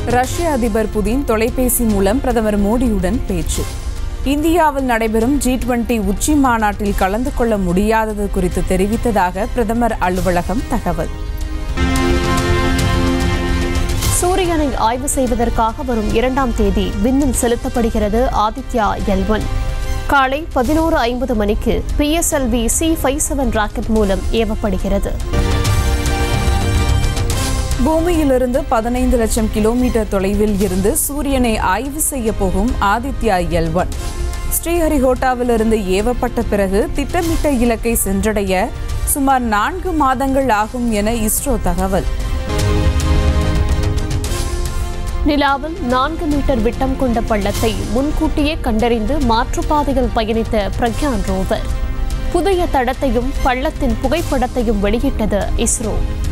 ரஷ்ய அதிபர் புதின் தொலைபேசி மூலம் பிரதமர் மோடியுடன் பேச்சு இந்தியாவில் நடைபெறும் ஜி டுவெண்டி உச்சி மாநாட்டில் கலந்து கொள்ள முடியாதது குறித்து தெரிவித்ததாக பிரதமர் அலுவலகம் தகவல் சூரியனை ஆய்வு செய்வதற்காக வரும் இரண்டாம் தேதி விண்ணில் செலுத்தப்படுகிறது ஆதித்யா எல் ஒன் காலை பதினோரு ஐம்பது மணிக்கு PSLV C five seven rocket மூலம் ஏவப்படுகிறது பூமியிலிருந்து பதினைந்து லட்சம் கிலோமீட்டர் தொலைவில் இருந்து சூரியனை ஆய்வு செய்ய போகும் ஆதித்யா எல் ஒன் ஸ்ரீஹரிகோட்டாவிலிருந்து ஏவப்பட்ட பிறகு திட்டமிட்ட இலக்கை சென்றடைய சுமார் நான்கு மாதங்கள் ஆகும் என இஸ்ரோ தகவல் நிலாவில் நான்கு மீட்டர் விட்டம் கொண்ட பள்ளத்தை முன்கூட்டியே கண்டறிந்து மாற்றுப்பாதையில் பயணித்த பிரக்யான் ரோவர் புதிய தடத்தையும் பள்ளத்தின் புகைப்படத்தையும் வெளியிட்டது இஸ்ரோ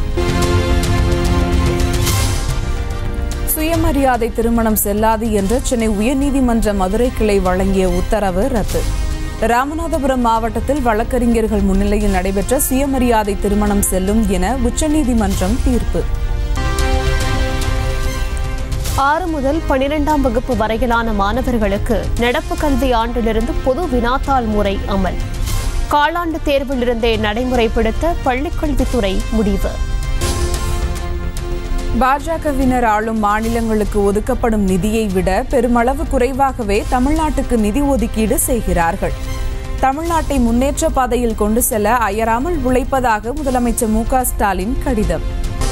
சுயமரியாதை திருமணம் செல்லாது என்று சென்னை உயர்நீதிமன்ற மதுரை கிளை வழங்கிய உத்தரவு ரத்து ராமநாதபுரம் மாவட்டத்தில் வழக்கறிஞர்கள் முன்னிலையில் நடைபெற்ற சுயமரியாதை திருமணம் செல்லும் என உச்சநீதிமன்றம் தீர்ப்பு ஆறு முதல் பனிரெண்டாம் வகுப்பு வரையிலான மாணவர்களுக்கு நடப்பு கல்வி ஆண்டிலிருந்து பொது வினாத்தாள் முறை அமல் காலாண்டு தேர்விலிருந்தே நடைமுறைப்படுத்த பள்ளிக்கல்வித்துறை முடிவு பாஜகவினர் ஆளும் மாநிலங்களுக்கு ஒதுக்கப்படும் நிதியை விட பெருமளவு குறைவாகவே தமிழ்நாட்டுக்கு நிதி ஒதுக்கீடு செய்கிறார்கள் தமிழ்நாட்டை முன்னேற்ற பாதையில் கொண்டு செல்ல அயராமல் உழைப்பதாக முதலமைச்சர் மு க ஸ்டாலின் கடிதம்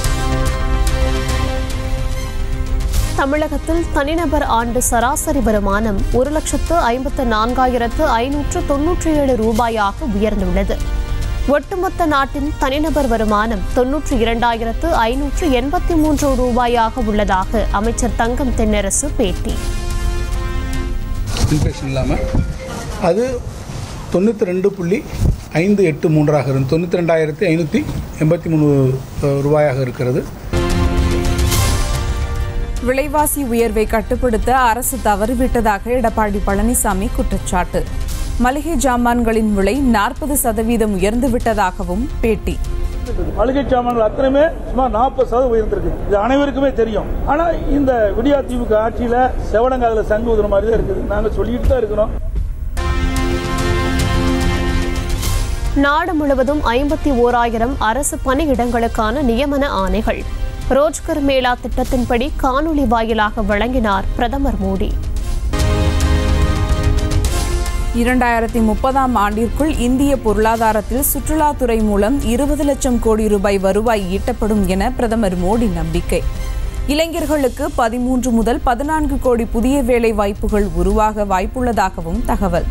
தமிழகத்தில் தனிநபர் ஆண்டு சராசரி வருமானம் ஒரு லட்சத்து ஐம்பத்து நான்காயிரத்து ஐநூற்று தொன்னூற்றி ஏழு ரூபாயாக உயர்ந்துள்ளது ஒட்டுமொத்த நாட்டின் தனிநபர் வருமானம் தொன்னூற்றி இரண்டாயிரத்து ஐநூற்று எண்பத்தி மூன்று ரூபாயாக உள்ளதாக அமைச்சர் தங்கம் தென்னரசு பேட்டி இன்ஃபெக்ஷன் இல்லாமல் அது தொண்ணூற்றி ரெண்டு புள்ளி ஐந்து எட்டு மூன்றாக இருந்து தொண்ணூற்றி ரெண்டாயிரத்தி ஐநூற்றி எண்பத்தி மூணு அஹ், ரூபாயாக இருக்கிறது விலைவாசி உயர்வை கட்டுப்படுத்த அரசு தவறிவிட்டதாக எடப்பாடி பழனிசாமி குற்றச்சாட்டு மளிகை ஜாமான்களின் விலை நாற்பது சதவீதம் உயர்ந்து விட்டதாகவும் பேட்டி மளிகை சாமான்கள் அத்தனையுமே சுமார் நாற்பது சதவீதம் உயர்ந்திருக்கு இது அனைவருக்குமே தெரியும் ஆனா இந்த விடியா திமுக ஆட்சியில செவடங்காதுல சங்கு ஊதுற மாதிரி தான் இருக்குது நாங்க சொல்லிட்டு தான் இருக்கிறோம் நாடு முழுவதும் ஐம்பத்தி ஓராயிரம் அரசு பணியிடங்களுக்கான நியமன ஆணைகள் ரோஜ்கர் மேளா திட்டத்தின்படி காணொலி வாயிலாக வழங்கினார் பிரதமர் மோடி இரண்டாயிரத்தி முப்பதாம் ஆண்டிற்குள் இந்திய பொருளாதாரத்தில் சுற்றுலாத்துறை மூலம் இருபது லட்சம் கோடி ரூபாய் வருவாய் ஈட்டப்படும் என பிரதமர் மோடி நம்பிக்கை இளைஞர்களுக்கு பதிமூன்று முதல் பதினான்கு கோடி புதிய வேலை வாய்ப்புகள் உருவாக வாய்ப்புள்ளதாகவும் தகவல்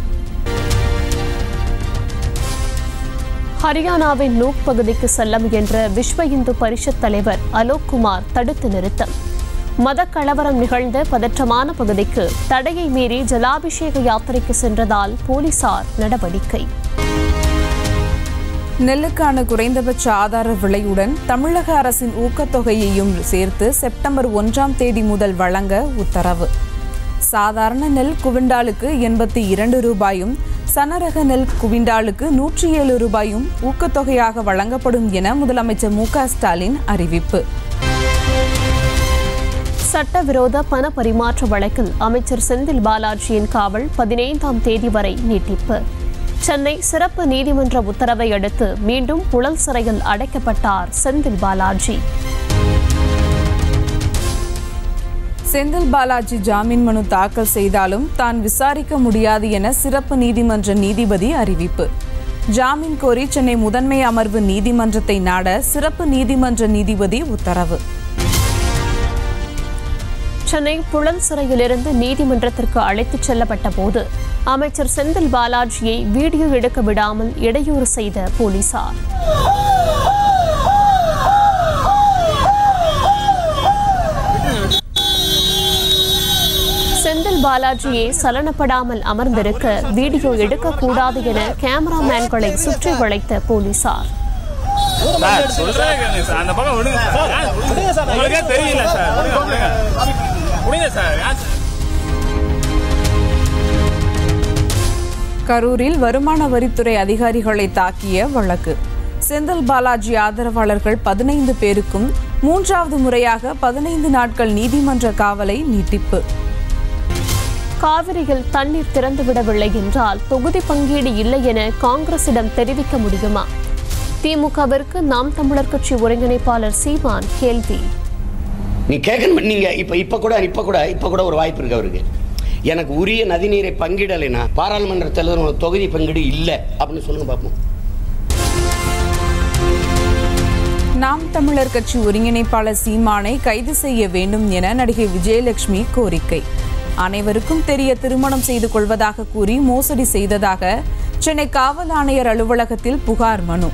ஹரியானாவின் நூக் பகுதிக்கு செல்ல முயன்ற விஸ்வ இந்து பரிஷத் தலைவர் அலோக் குமார் தடுத்து நிறுத்தம் மத கலவரம் நிகழ்ந்த பதற்றமான பகுதிக்கு தடையை மீறி ஜலாபிஷேக யாத்திரைக்கு சென்றதால் போலீசார் நடவடிக்கை நெல்லுக்கான குறைந்தபட்ச ஆதார விலையுடன் தமிழக அரசின் ஊக்கத்தொகையையும் சேர்த்து செப்டம்பர் ஒன்றாம் தேதி முதல் வழங்க உத்தரவு சாதாரண நெல் குவிண்டாலுக்கு எண்பத்தி இரண்டு ரூபாயும் சனரக நெல் குவிண்டாலுக்கு நூற்றி ஏழு ரூபாயும் ஊக்கத்தொகையாக வழங்கப்படும் என முதலமைச்சர் மு க ஸ்டாலின் அறிவிப்பு சட்டவிரோத பண பரிமாற்ற வழக்கில் அமைச்சர் செந்தில் பாலாஜியின் காவல் பதினைந்தாம் தேதி வரை நீட்டிப்பு சென்னை சிறப்பு நீதிமன்ற உத்தரவை அடுத்து மீண்டும் புழல் சிறையில் அடைக்கப்பட்டார் செந்தில் பாலாஜி செந்தில் பாலாஜி ஜாமீன் மனு தாக்கல் செய்தாலும் தான் விசாரிக்க முடியாது என சிறப்பு நீதிமன்ற நீதிபதி அறிவிப்பு ஜாமீன் கோரி சென்னை முதன்மை அமர்வு நீதிமன்றத்தை நாட சிறப்பு நீதிமன்ற நீதிபதி உத்தரவு சென்னை புழல் சிறையிலிருந்து நீதிமன்றத்திற்கு அழைத்துச் செல்லப்பட்ட போது அமைச்சர் செந்தில் பாலாஜியை வீடியோ எடுக்க விடாமல் இடையூறு செய்த போலீசார் செந்தில் பாலாஜியை சலனப்படாமல் அமர்ந்திருக்க வீடியோ எடுக்கக்கூடாது என கேமராமேன்களை சுற்றி வளைத்த போலீசார் சார் சொல்றேன் கேளுங்க சார் அந்த பக்கம் விடுங்க சார் உங்களுக்கே தெரியல சார் விடுங்க விடுங்க விடுங்க சார் ஏன் சார் கரூரில் வருமான வரித்துறை அதிகாரிகளை தாக்கிய வழக்கு செந்தில் பாலாஜி ஆதரவாளர்கள் பதினைந்து பேருக்கும் மூன்றாவது முறையாக பதினைந்து நாட்கள் நீதிமன்ற காவலை நீட்டிப்பு காவிரியில் தண்ணீர் திறந்துவிடவில்லை என்றால் தொகுதி பங்கீடு இல்லை என காங்கிரசிடம் தெரிவிக்க முடியுமா திமுகவிற்கு நாம் தமிழர் கட்சி ஒருங்கிணைப்பாளர் சீமான் கேள்வி நீ கேட்கணும் நீங்க இப்ப இப்ப கூட இப்ப கூட இப்ப கூட ஒரு வாய்ப்பு இருக்கு அவருக்கு எனக்கு உரிய நதிநீரை பங்கிடலைனா பாராளுமன்றத்தில் ஒரு தொகுதி பங்கீடு இல்லை அப்படின்னு சொல்லுங்க பார்ப்போம் நாம் தமிழர் கட்சி ஒருங்கிணைப்பாளர் சீமானை கைது செய்ய வேண்டும் என நடிகை விஜயலட்சுமி கோரிக்கை அனைவருக்கும் தெரிய திருமணம் செய்து கொள்வதாக கூறி மோசடி செய்ததாக சென்னை காவல் ஆணையர் அலுவலகத்தில் புகார் மனு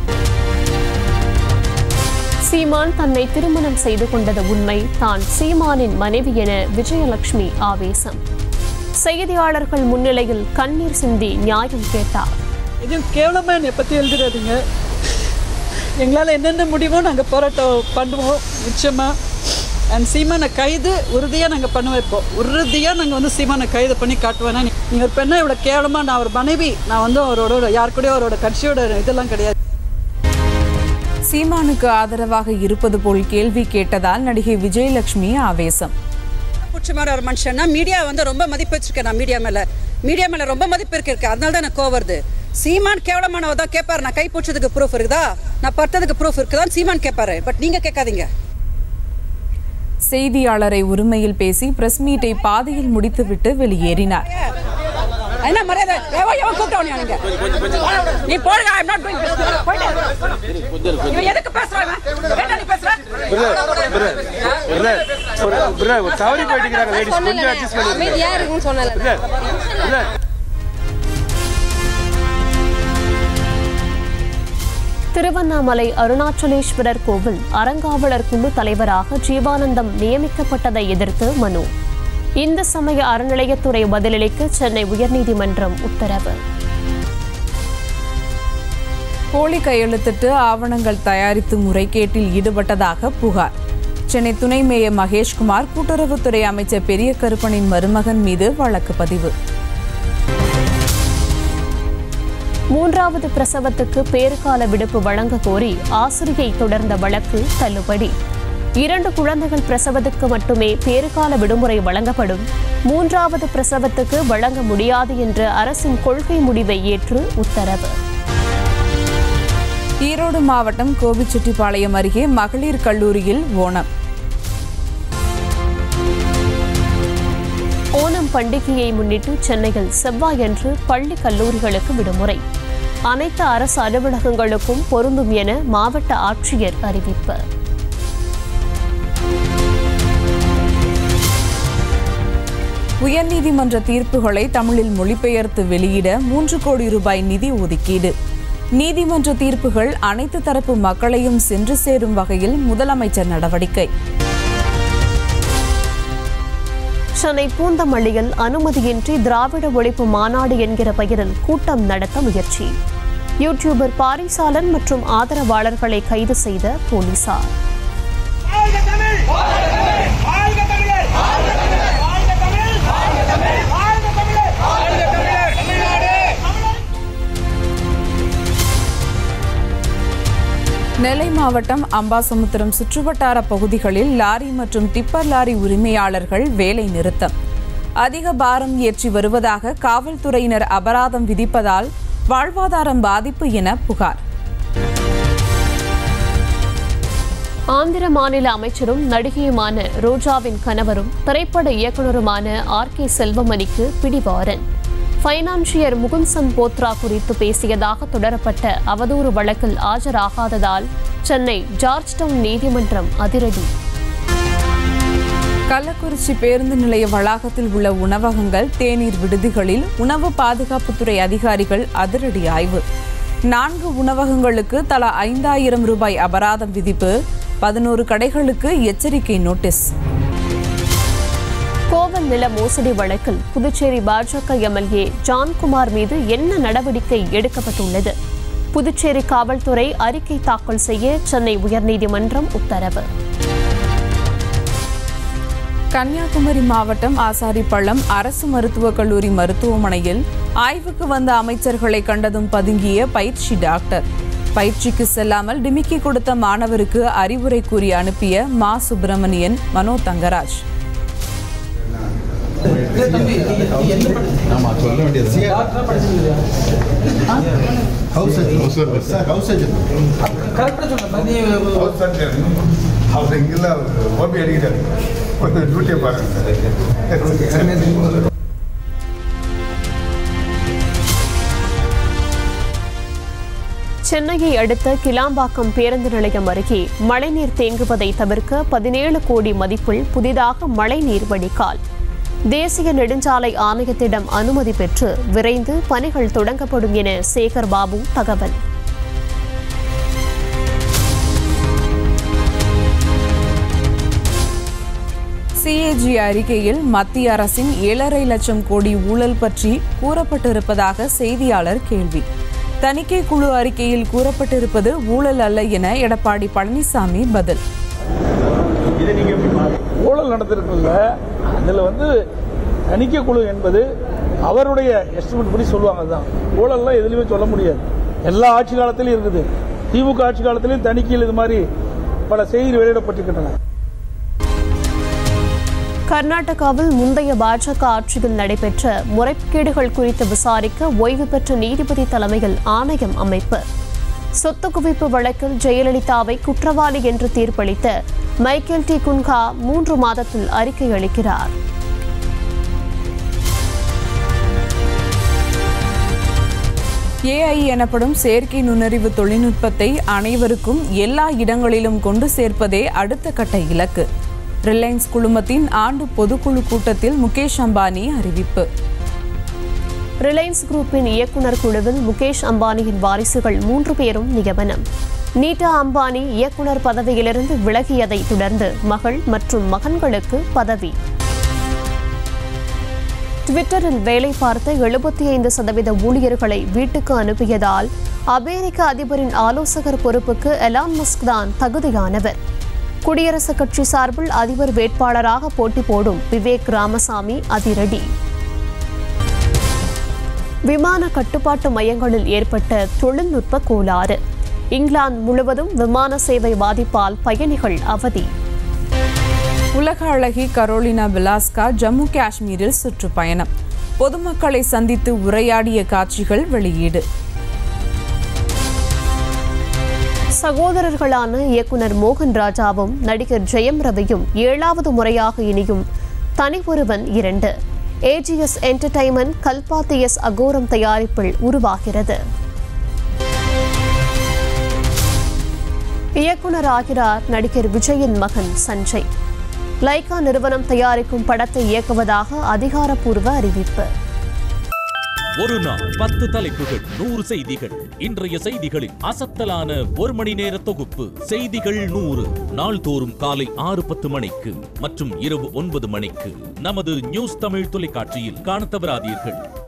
சீமான் தன்னை திருமணம் செய்து கொண்டது உண்மை தான் சீமானின் மனைவி என விஜயலட்சுமி ஆவேசம் செய்தியாளர்கள் முன்னிலையில் கண்ணீர் சிந்தி நியாயம் கேட்டார் எதுவும் கேவலமாக என்னை பற்றி எழுதுறாதீங்க எங்களால் என்னென்ன முடியுமோ நாங்கள் போராட்டம் பண்ணுவோம் நிச்சயமாக அண்ட் சீமானை கைது உறுதியாக நாங்கள் பண்ண வைப்போம் உறுதியாக நாங்கள் வந்து சீமானை கைது பண்ணி காட்டுவேன்னா நீங்கள் ஒரு பெண்ணை இவ்வளோ கேவலமாக நான் ஒரு மனைவி நான் வந்து அவரோட யார் கூடயும் அவரோட கட்சியோட இதெல்லாம் கிடையாது சீமானுக்கு ஆதரவாக இருப்பது போல் கேள்வி கேட்டதால் நடிகை விஜயலட்சுமி ஆவேசம் புட்சமான ஒரு மனுஷன்னா மீடியா வந்து ரொம்ப மதிப்பு வச்சிருக்கேன் நான் மீடியா மேல மீடியா மேல ரொம்ப மதிப்பு இருக்கு இருக்கு அதனால தான் எனக்கு கோவம் வருது சீமான் கேவலமானவ தான் கேட்பாரு நான் கை பூச்சதுக்கு ப்ரூஃப் இருக்குதா நான் பட்டதுக்கு ப்ரூஃப் இருக்குதான்னு சீமான் கேட்பாரு பட் நீங்க கேட்காதீங்க செய்தியாளரை உரிமையில் பேசி பிரஸ் மீட்டை பாதியில் முடித்துவிட்டு வெளியேறினார் என்ன மரியாதை எவன் எவன் கூப்பிட்டவனியா நீங்க நீ போடுங்க ஐ நாட் கோயிங் இவன் எதுக்கு பேசுறான் இவன்? என்ன நீ பேசுற தவறி போயிட்டு லேடிஸ் கொஞ்சம் அட்ஜஸ்ட் பண்ணி அமைதியா இருக்குன்னு சொன்னல திருவண்ணாமலை அருணாச்சலேஸ்வரர் கோவில் அறங்காவலர் குழு தலைவராக ஜீவானந்தம் நியமிக்கப்பட்டதை எதிர்த்து மனு இந்து சமய அறநிலையத்துறை பதிலளிக்க சென்னை உயர்நீதிமன்றம் உத்தரவு போலி கையெழுத்திட்டு ஆவணங்கள் தயாரித்து முறைகேட்டில் ஈடுபட்டதாக புகார் சென்னை துணை மேயர் மகேஷ்குமார் கூட்டுறவுத்துறை அமைச்சர் பெரிய கருப்பனின் மருமகன் மீது வழக்கு பதிவு மூன்றாவது பிரசவத்துக்கு பேறுகால விடுப்பு வழங்க கோரி ஆசிரியை தொடர்ந்த வழக்கு தள்ளுபடி இரண்டு குழந்தைகள் பிரசவத்துக்கு மட்டுமே பேறுகால விடுமுறை வழங்கப்படும் மூன்றாவது பிரசவத்துக்கு வழங்க முடியாது என்ற அரசின் கொள்கை முடிவை ஏற்று உத்தரவு ஈரோடு மாவட்டம் கோபிச்செட்டிப்பாளையம் அருகே மகளிர் கல்லூரியில் ஓணம் ஓணம் பண்டிகையை முன்னிட்டு சென்னையில் செவ்வாயன்று பள்ளி கல்லூரிகளுக்கு விடுமுறை அனைத்து அரசு அலுவலகங்களுக்கும் பொருந்தும் என மாவட்ட ஆட்சியர் அறிவிப்பு உயர்நீதிமன்ற தீர்ப்புகளை தமிழில் மொழிபெயர்த்து வெளியிட மூன்று கோடி ரூபாய் நிதி ஒதுக்கீடு நீதிமன்ற தீர்ப்புகள் அனைத்து தரப்பு மக்களையும் சென்று சேரும் வகையில் முதலமைச்சர் நடவடிக்கை சென்னை பூந்தமல்லியில் அனுமதியின்றி திராவிட ஒழிப்பு மாநாடு என்கிற பெயரில் கூட்டம் நடத்த முயற்சி யூடியூபர் பாரிசாலன் மற்றும் ஆதரவாளர்களை கைது செய்த போலீசார் நெல்லை மாவட்டம் அம்பாசமுத்திரம் சுற்றுவட்டார பகுதிகளில் லாரி மற்றும் டிப்பர் லாரி உரிமையாளர்கள் வேலை நிறுத்தம் அதிக பாரம் ஏற்றி வருவதாக காவல்துறையினர் அபராதம் விதிப்பதால் வாழ்வாதாரம் பாதிப்பு என புகார் ஆந்திர மாநில அமைச்சரும் நடிகையுமான ரோஜாவின் கணவரும் திரைப்பட இயக்குனருமான ஆர் கே செல்வமணிக்கு பிடிவாரன் பைனான்சியர் முகுந்த் போத்ரா குறித்து பேசியதாக தொடரப்பட்ட அவதூறு வழக்கில் ஆஜராகாததால் சென்னை ஜார்ஜ் டவுன் நீதிமன்றம் அதிரடி கள்ளக்குறிச்சி பேருந்து நிலைய வளாகத்தில் உள்ள உணவகங்கள் தேநீர் விடுதிகளில் உணவு பாதுகாப்புத்துறை அதிகாரிகள் அதிரடி ஆய்வு நான்கு உணவகங்களுக்கு தலா ஐந்தாயிரம் ரூபாய் அபராதம் விதிப்பு பதினோரு கடைகளுக்கு எச்சரிக்கை நோட்டீஸ் கோவில் நில மோசடி வழக்கில் புதுச்சேரி பாஜக எம்எல்ஏ ஜான்குமார் மீது என்ன நடவடிக்கை எடுக்கப்பட்டுள்ளது புதுச்சேரி காவல்துறை அறிக்கை தாக்கல் செய்ய சென்னை உயர்நீதிமன்றம் உத்தரவு கன்னியாகுமரி மாவட்டம் ஆசாரிப்பள்ளம் அரசு மருத்துவக் கல்லூரி மருத்துவமனையில் ஆய்வுக்கு வந்த அமைச்சர்களை கண்டதும் பதுங்கிய பயிற்சி டாக்டர் பயிற்சிக்கு செல்லாமல் டிமிக்கி கொடுத்த மாணவருக்கு அறிவுரை கூறி அனுப்பிய மா சுப்பிரமணியன் மனோ தங்கராஜ் அவர் இங்கெல்லாம் ஓபி அடிக்கிறார் கொஞ்சம் டியூட்டியை பாருங்க சென்னையை அடுத்த கிளாம்பாக்கம் பேருந்து நிலையம் அருகே மழைநீர் தேங்குவதை தவிர்க்க பதினேழு கோடி மதிப்பில் புதிதாக மழைநீர் வடிகால் தேசிய நெடுஞ்சாலை ஆணையத்திடம் அனுமதி பெற்று விரைந்து பணிகள் தொடங்கப்படும் என சேகர் பாபு தகவல் சிஏஜி அறிக்கையில் மத்திய அரசின் ஏழரை லட்சம் கோடி ஊழல் பற்றி கூறப்பட்டிருப்பதாக செய்தியாளர் கேள்வி தணிக்கை குழு அறிக்கையில் கூறப்பட்டிருப்பது ஊழல் அல்ல என எடப்பாடி பழனிசாமி பதில் ஊழல் நடந்திருக்குல்ல அதில் வந்து தணிக்கை குழு என்பது அவருடைய எஸ்டிமேட் படி சொல்லுவாங்க அதுதான் ஊழல்லாம் எதுலையுமே சொல்ல முடியாது எல்லா ஆட்சி காலத்திலையும் இருக்குது திமுக ஆட்சி காலத்திலையும் தணிக்கையில் இது மாதிரி பல செய்திகள் வெளியிடப்பட்டிருக்கின்றன கர்நாடகாவில் முந்தைய பாஜக ஆட்சியில் நடைபெற்ற முறைகேடுகள் குறித்து விசாரிக்க ஓய்வு பெற்ற நீதிபதி தலைமையில் ஆணையம் அமைப்பு சொத்து குவிப்பு வழக்கில் ஜெயலலிதாவை குற்றவாளி என்று தீர்ப்பளித்த மைக்கேல் டி குன்ஹா மூன்று மாதத்தில் அறிக்கை அளிக்கிறார் ஏஐ எனப்படும் செயற்கை நுண்ணறிவு தொழில்நுட்பத்தை அனைவருக்கும் எல்லா இடங்களிலும் கொண்டு சேர்ப்பதே அடுத்த கட்ட இலக்கு ரிலையன்ஸ் குழுமத்தின் ஆண்டு பொதுக்குழு கூட்டத்தில் முகேஷ் அம்பானி அறிவிப்பு ரிலையன்ஸ் குரூப்பின் இயக்குநர் குழுவில் முகேஷ் அம்பானியின் வாரிசுகள் மூன்று பேரும் நியமனம் நீட்டா அம்பானி இயக்குநர் பதவியிலிருந்து விலகியதை தொடர்ந்து மகள் மற்றும் மகன்களுக்கு பதவி ட்விட்டரில் வேலை பார்த்த எழுபத்தி ஐந்து சதவீத ஊழியர்களை வீட்டுக்கு அனுப்பியதால் அமெரிக்க அதிபரின் ஆலோசகர் பொறுப்புக்கு எலான் மஸ்க் தான் தகுதியானவர் குடியரசுக் கட்சி சார்பில் அதிபர் வேட்பாளராக போட்டி போடும் விவேக் ராமசாமி அதிரடி விமான கட்டுப்பாட்டு மையங்களில் ஏற்பட்ட தொழில்நுட்ப கோளாறு இங்கிலாந்து முழுவதும் விமான சேவை பாதிப்பால் பயணிகள் அவதி உலக அழகி கரோலினா பிலாஸ்கா ஜம்மு காஷ்மீரில் சுற்றுப்பயணம் பொதுமக்களை சந்தித்து உரையாடிய காட்சிகள் வெளியீடு சகோதரர்களான இயக்குனர் மோகன் ராஜாவும் நடிகர் ஜெயம் ரவியும் ஏழாவது முறையாக இனியும் தனி ஒருவன் இரண்டு AGS entertainment Kalpathi S Aghoram தயாரிப்பில் உருவாகிறது இயக்குனர் ஆகிறார் நடிகர் விஜயின் மகன் சஞ்சய் லைகா நிறுவனம் தயாரிக்கும் படத்தை இயக்குவதாக அதிகாரப்பூர்வ அறிவிப்பு ஒரு நாள் பத்து தலைப்புகள் நூறு செய்திகள் இன்றைய செய்திகளின் அசத்தலான ஒரு மணி நேர தொகுப்பு செய்திகள் நூறு நாள்தோறும் காலை ஆறு பத்து மணிக்கு மற்றும் இரவு ஒன்பது மணிக்கு நமது நியூஸ் தமிழ் தொலைக்காட்சியில் காணத் தவறாதீர்கள்